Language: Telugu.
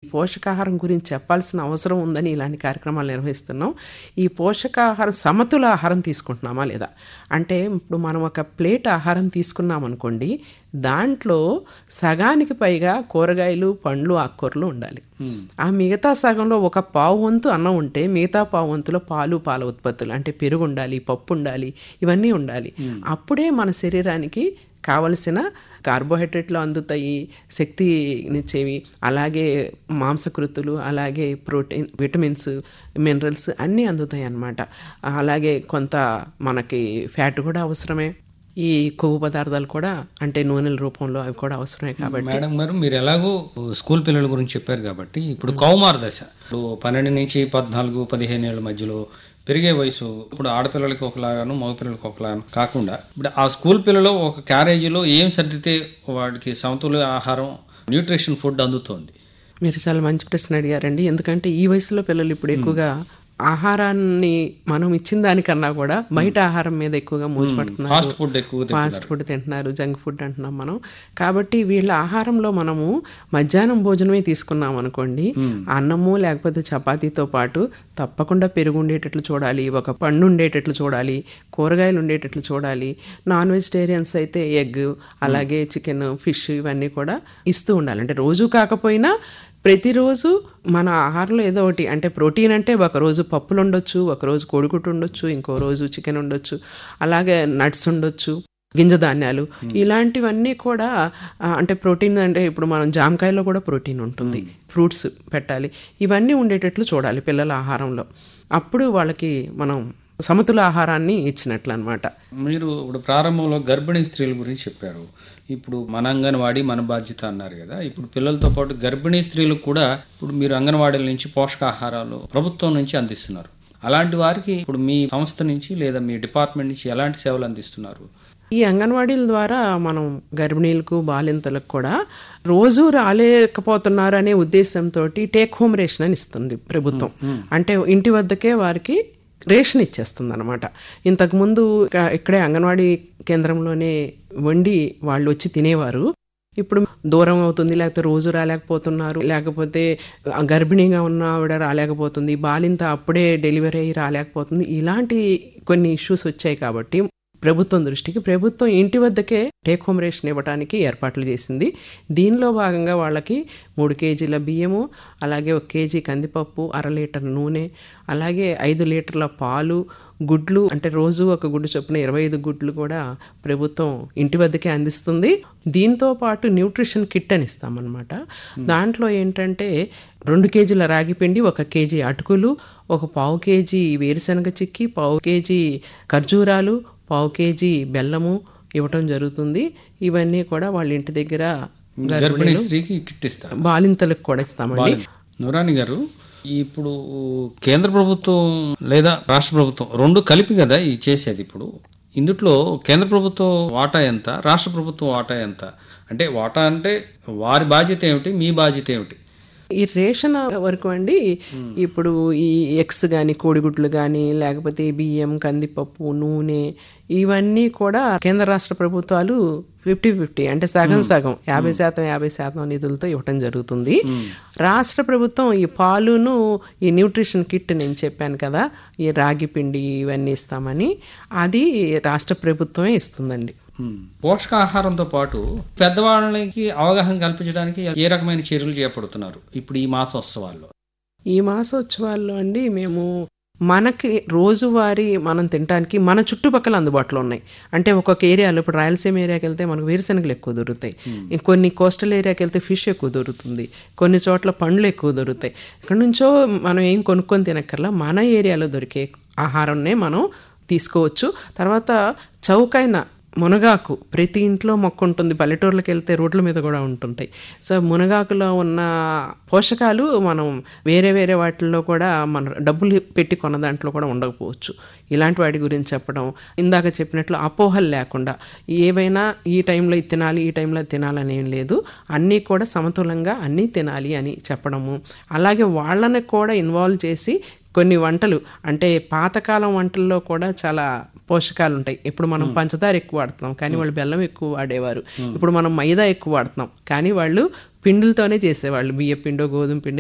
పోషకాహారం గురించి చెప్పాల్సిన అవసరం ఉందని ఇలాంటి కార్యక్రమాలు నిర్వహిస్తున్నాం ఈ పోషకాహారం సమతుల ఆహారం తీసుకుంటున్నామా లేదా అంటే ఇప్పుడు మనం ఒక ప్లేట్ ఆహారం తీసుకున్నాం అనుకోండి దాంట్లో సగానికి పైగా కూరగాయలు పండ్లు ఆకుకూరలు ఉండాలి ఆ మిగతా సగంలో ఒక పావు వంతు అన్నం ఉంటే మిగతా పావు వంతులో పాలు పాల ఉత్పత్తులు అంటే పెరుగు ఉండాలి పప్పు ఉండాలి ఇవన్నీ ఉండాలి అప్పుడే మన శరీరానికి కావలసిన కార్బోహైడ్రేట్లు అందుతాయి శక్తినిచ్చేవి అలాగే మాంసకృతులు అలాగే ప్రోటీన్ విటమిన్స్ మినరల్స్ అన్నీ అందుతాయి అన్నమాట అలాగే కొంత మనకి ఫ్యాట్ కూడా అవసరమే ఈ కొవ్వు పదార్థాలు కూడా అంటే నూనెల రూపంలో అవి కూడా అవసరమే కాబట్టి మేడం గారు మీరు ఎలాగో స్కూల్ పిల్లల గురించి చెప్పారు కాబట్టి ఇప్పుడు కౌమార దశ ఇప్పుడు పన్నెండు నుంచి పద్నాలుగు పదిహేను ఏళ్ళ మధ్యలో పెరిగే వయసు ఇప్పుడు ఆడపిల్లలకి ఒకలాగాను మగపిల్లలకి ఒకలాగాను కాకుండా ఇప్పుడు ఆ స్కూల్ పిల్లలు ఒక క్యారేజీలో ఏం సర్దితే వాడికి సమతుల్య ఆహారం న్యూట్రిషన్ ఫుడ్ అందుతోంది మీరు చాలా మంచి ప్రశ్న అడిగారండి ఎందుకంటే ఈ వయసులో పిల్లలు ఇప్పుడు ఎక్కువగా ఆహారాన్ని మనం ఇచ్చిన దానికన్నా కూడా బయట ఆహారం మీద ఎక్కువగా మోజుపడుతున్నారు ఫాస్ట్ ఫుడ్ ఎక్కువ తింటున్నారు. ఫాస్ట్ ఫుడ్ తింటున్నారు జంక్ ఫుడ్ అంటున్నాం మనం కాబట్టి వీళ్ళ ఆహారంలో మనము మధ్యాహ్నం భోజనమే తీసుకున్నాం అనుకోండి అన్నము లేకపోతే చపాతీతో పాటు తప్పకుండా పెరుగు ఉండేటట్లు చూడాలి ఒక పండు ఉండేటట్లు చూడాలి కూరగాయలు ఉండేటట్లు చూడాలి నాన్ వెజిటేరియన్స్ అయితే ఎగ్ అలాగే చికెన్ ఫిష్ ఇవన్నీ కూడా ఇస్తూ ఉండాలి అంటే రోజు కాకపోయినా ప్రతిరోజు మన ఆహారంలో ఏదో ఒకటి అంటే ప్రోటీన్ అంటే ఒకరోజు పప్పులు ఉండొచ్చు ఒకరోజు కోడిగుడ్డు ఉండొచ్చు ఇంకో రోజు చికెన్ ఉండొచ్చు అలాగే నట్స్ ఉండొచ్చు గింజ ధాన్యాలు ఇలాంటివన్నీ కూడా ఆ, అంటే ప్రోటీన్ అంటే ఇప్పుడు మనం జామకాయలో కూడా ప్రోటీన్ ఉంటుంది ఫ్రూట్స్ పెట్టాలి ఇవన్నీ ఉండేటట్లు చూడాలి పిల్లల ఆహారంలో అప్పుడు వాళ్ళకి మనం సమతుల ఆహారాన్ని ఇచ్చినట్లు అనమాట మీరు ఇప్పుడు ప్రారంభంలో గర్భిణీ స్త్రీల గురించి చెప్పారు ఇప్పుడు మన అంగన్వాడీ మన బాధ్యత అన్నారు కదా ఇప్పుడు పిల్లలతో పాటు గర్భిణీ స్త్రీలకు కూడా ఇప్పుడు మీరు అంగన్వాడీల నుంచి పోషకాహారాలు ప్రభుత్వం నుంచి అందిస్తున్నారు అలాంటి వారికి ఇప్పుడు మీ సంస్థ నుంచి లేదా మీ డిపార్ట్మెంట్ నుంచి ఎలాంటి సేవలు అందిస్తున్నారు ఈ అంగన్వాడీల ద్వారా మనం గర్భిణీలకు బాలింతలకు కూడా రోజు రాలేకపోతున్నారు అనే ఉద్దేశంతో టేక్ హోమ్ రేషన్ అని ఇస్తుంది ప్రభుత్వం అంటే ఇంటి వద్దకే వారికి రేషన్ ఇచ్చేస్తుంది అనమాట ఇంతకుముందు ఇక- ఇక్కడే అంగన్వాడీ కేంద్రంలోనే వండి వాళ్ళు వచ్చి తినేవారు ఇప్పుడు దూరం అవుతుంది లేకపోతే రోజు రాలేకపోతున్నారు లేకపోతే ఆ గర్భిణీగా ఉన్న ఆవిడ రాలేకపోతుంది బాలింత అప్పుడే డెలివరీ అయ్యి రాలేకపోతుంది ఇలాంటి కొన్ని ఇష్యూస్ వచ్చాయి కాబట్టి ప్రభుత్వం దృష్టికి ప్రభుత్వం ఇంటి వద్దకే టేక్ హోమ్ రేషన్ ఇవ్వడానికి ఏర్పాట్లు చేసింది దీనిలో భాగంగా వాళ్ళకి మూడు కేజీల బియ్యము అలాగే ఒక కేజీ కందిపప్పు అర లీటర్ నూనె అలాగే ఐదు లీటర్ల పాలు గుడ్లు అంటే రోజు ఒక గుడ్డు చొప్పున ఇరవై ఐదు గుడ్లు కూడా ప్రభుత్వం ఇంటి వద్దకే అందిస్తుంది దీంతో పాటు న్యూట్రిషన్ కిట్ అని ఇస్తామన్నమాట దాంట్లో ఏంటంటే రెండు కేజీల రాగి పిండి ఒక కేజీ అటుకులు ఒక పావు కేజీ వేరుశనగ చిక్కి పావు కేజీ ఖర్జూరాలు పావు కేజీ బెల్లము ఇవ్వటం జరుగుతుంది ఇవన్నీ కూడా వాళ్ళ ఇంటి దగ్గర గర్భిణీ స్త్రీకి కిట్ ఇస్తారు బాలింతలకు కూడా ఇస్తామండి నురాని గారు ఇప్పుడు కేంద్ర ప్రభుత్వం లేదా రాష్ట్ర ప్రభుత్వం రెండు కలిపి కదా ఈ చేసేది ఇప్పుడు ఇందుట్లో కేంద్ర ప్రభుత్వం వాటా ఎంత రాష్ట్ర ప్రభుత్వం వాటా ఎంత అంటే వాటా అంటే వారి బాధ్యత ఏమిటి మీ బాధ్యత ఏమిటి ఈ రేషన్ వరకు అండి ఇప్పుడు ఈ ఎగ్స్ కానీ కోడిగుడ్లు కానీ లేకపోతే బియ్యం కందిపప్పు నూనె ఇవన్నీ కూడా కేంద్ర రాష్ట్ర ప్రభుత్వాలు ఫిఫ్టీ ఫిఫ్టీ అంటే సగం సగం యాభై శాతం యాభై శాతం నిధులతో ఇవ్వటం జరుగుతుంది రాష్ట్ర ప్రభుత్వం ఈ పాలును ఈ న్యూట్రిషన్ కిట్ నేను చెప్పాను కదా ఈ రాగి పిండి ఇవన్నీ ఇస్తామని అది రాష్ట్ర ప్రభుత్వమే ఇస్తుందండి పోషకాహారంతో పాటు పెద్దవాళ్ళకి అవగాహన కల్పించడానికి ఏ రకమైన చర్యలు చేపడుతున్నారు ఇప్పుడు ఈ మాసోత్సవాల్లో ఈ మాసోత్సవాల్లో అండి మేము మనకి రోజువారీ మనం తినడానికి మన చుట్టుపక్కల అందుబాటులో ఉన్నాయి అంటే ఒక్కొక్క ఏరియాలో ఇప్పుడు రాయలసీమ ఏరియాకి వెళ్తే మనకు వేరుశనగలు ఎక్కువ దొరుకుతాయి ఇంకొన్ని కోస్టల్ ఏరియాకి వెళ్తే ఫిష్ ఎక్కువ దొరుకుతుంది కొన్ని చోట్ల పండ్లు ఎక్కువ దొరుకుతాయి ఇక్కడ నుంచో మనం ఏం కొనుక్కొని తినక్కర్లా మన ఏరియాలో దొరికే ఆహారంనే మనం తీసుకోవచ్చు తర్వాత చౌకైన మునగాకు ప్రతి ఇంట్లో మొక్క ఉంటుంది పల్లెటూర్లకు వెళ్తే రోడ్ల మీద కూడా ఉంటుంటాయి సో మునగాకులో ఉన్న పోషకాలు మనం వేరే వేరే వాటిల్లో కూడా మన డబ్బులు పెట్టి కొన్న దాంట్లో కూడా ఉండకపోవచ్చు ఇలాంటి వాటి గురించి చెప్పడం ఇందాక చెప్పినట్లు అపోహలు లేకుండా ఏవైనా ఈ టైంలో ఇది తినాలి ఈ టైంలో అది తినాలని ఏం లేదు అన్నీ కూడా సమతులంగా అన్నీ తినాలి అని చెప్పడము అలాగే వాళ్ళని కూడా ఇన్వాల్వ్ చేసి కొన్ని వంటలు అంటే పాతకాలం వంటల్లో కూడా చాలా పోషకాలు ఉంటాయి ఇప్పుడు మనం పంచదార ఎక్కువ వాడుతున్నాం కానీ వాళ్ళు బెల్లం ఎక్కువ వాడేవారు ఇప్పుడు మనం మైదా ఎక్కువ వాడుతున్నాం కానీ వాళ్ళు పిండిలతోనే చేసేవాళ్ళు బియ్య పిండో గోధుమ పిండి